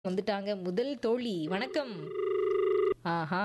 வந்துட்டாங்க முதல் தோழி வணக்கம் ஆஹா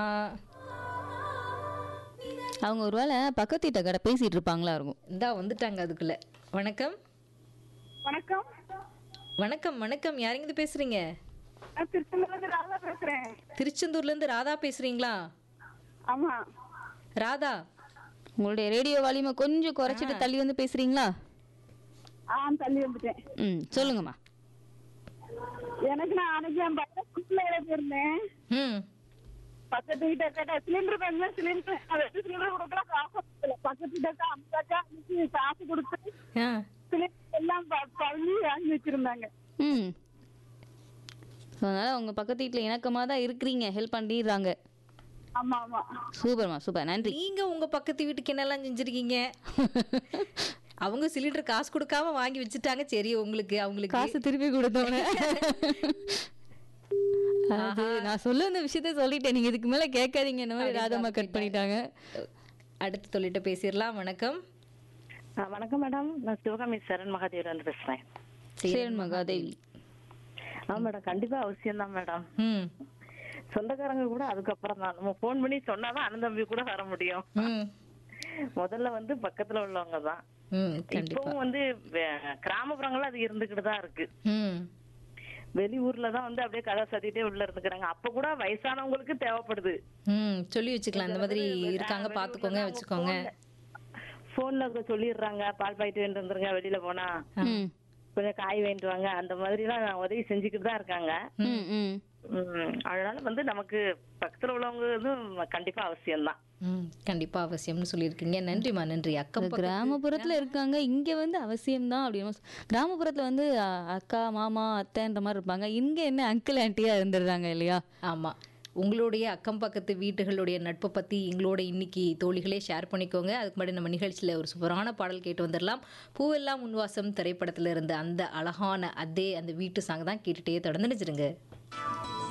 அவங்க ஒருவேளை பக்கத்து வீட்டை கடை பேசிட்டு இருப்பாங்களா இருக்கும் இந்தா வந்துட்டாங்க அதுக்குள்ள வணக்கம் வணக்கம் வணக்கம் வணக்கம் யாருங்க பேசுறீங்க நான் திருச்செந்தூர்ல ராதா பேசுறேன் திருச்செந்தூர்ல இருந்து ராதா பேசுறீங்களா ஆமா ராதா உங்களுடைய ரேடியோ வால்யூமை கொஞ்சம் குறைச்சிட்டு தள்ளி வந்து பேசுறீங்களா ஆ தள்ளி வந்துட்டேன் ம் சொல்லுங்கம்மா எனக்கு நான் அன்னைக்கு என் பையன் குட்டில போயிருந்தேன் ம் பக்கத்து வீட்டை கேட்டா சிலிண்டர் வேணுமே சிலிண்டர் அதை சிலிண்டர் கொடுக்கல காசு கொடுக்கல பக்கத்து வீட்டக்கா அம்மாக்கா அன்னைக்கு காசு கொடுத்து ஆ சிலிண்டர் எல்லாம் ப- பழனி வாங்கி வச்சிருந்தாங்க ம் அதனால உங்க பக்கத்து வீட்டில் இணக்கமாக தான் இருக்கிறீங்க ஹெல்ப் பண்ணிடுறாங்க ஆமா ஆமா சூப்பர்மா சூப்பர் நன்றி நீங்க உங்க பக்கத்து வீட்டுக்கு என்னெல்லாம் செஞ்சிருக்கீங்க அவங்க சிலிண்டர் காசு கொடுக்காம வாங்கி வச்சுட்டாங்க சரி உங்களுக்கு அவங்களுக்கு காசு திருப்பி கொடுத்தோன்னே அது நான் சொல்ல வந்த விஷயத்த சொல்லிட்டேன் நீங்க இதுக்கு மேல கேட்காதீங்க இந்த மாதிரி ராதம்மா கட் பண்ணிட்டாங்க அடுத்து தொழிட்ட பேசிடலாம் வணக்கம் ஆ, வணக்கம் மேடம் நான் சிவகாமி சரண் மகாதேவர் வந்து பேசுறேன் சேரன் மகாதேவி ஆ மேடம் கண்டிப்பா அவசியம் தான் மேடம் ம் சொந்தக்காரங்க கூட அதுக்கப்புறம் தான் நம்ம ஃபோன் பண்ணி சொன்னாதான் அண்ணன் தம்பி கூட வர முடியும் ம் முதல்ல வந்து பக்கத்துல உள்ளவங்க தான் ம் கண்டிப்பா இப்பவும் வந்து வே- கிராமப்புறங்கள்ல அது இருந்துகிட்டு தான் இருக்கு ம் வெளியூர்ல தான் வந்து அப்படியே கதை சத்திட்டே உள்ள இருந்துக்கிறாங்க அப்ப கூட வயசானவங்களுக்கு தேவைப்படுது ம் சொல்லி வச்சுக்கலாம் இந்த மாதிரி இருக்காங்க பாத்துக்கோங்க வச்சுக்கோங்க போன்ல சொல்லிடுறாங்க பால் பாக்கெட் வேண்டு வந்துருங்க வெளியில போனா ம் கொஞ்சம் காய் வேண்டு வாங்க அந்த மாதிரி எல்லாம் உதவி செஞ்சுக்கிட்டு தான் இருக்காங்க ம் ம் உம் அதனால வந்து நமக்கு பக்கத்துல உள்ளவங்க வந்து கண்டிப்பா அவசியம்தான் ம் கண்டிப்பா அவசியம்னு சொல்லியிருக்கீங்க நன்றிம்மா நன்றி அக்கம் இந்த பக்கத்து- கிராமப்புறத்துல இருக்காங்க இங்க வந்து அவசியம்தான் அப்படின்னு சொ- கிராமப்புறத்துல வந்து அ, அக்கா மாமா அத்தைன்ற மாதிரி இருப்பாங்க இங்க என்ன அங்கிள் ஆன்ட்டியா இருந்துடுறாங்க இல்லையா ஆமா உங்களுடைய அக்கம் பக்கத்து வீட்டுகளுடைய நட்பை பற்றி எங்களோட இன்னைக்கு தோழிகளே ஷேர் பண்ணிக்கோங்க அதுக்கு முன்னாடி நம்ம நிகழ்ச்சியில் ஒரு சூப்பரான பாடல் கேட்டு வந்துடலாம் பூவெல்லாம் உன்வாசம் திரைப்படத்தில் இருந்த அந்த அழகான அதே அந்த வீட்டு சாங் தான் கேட்டுட்டே தொடர்ந்து நினைச்சிருங்க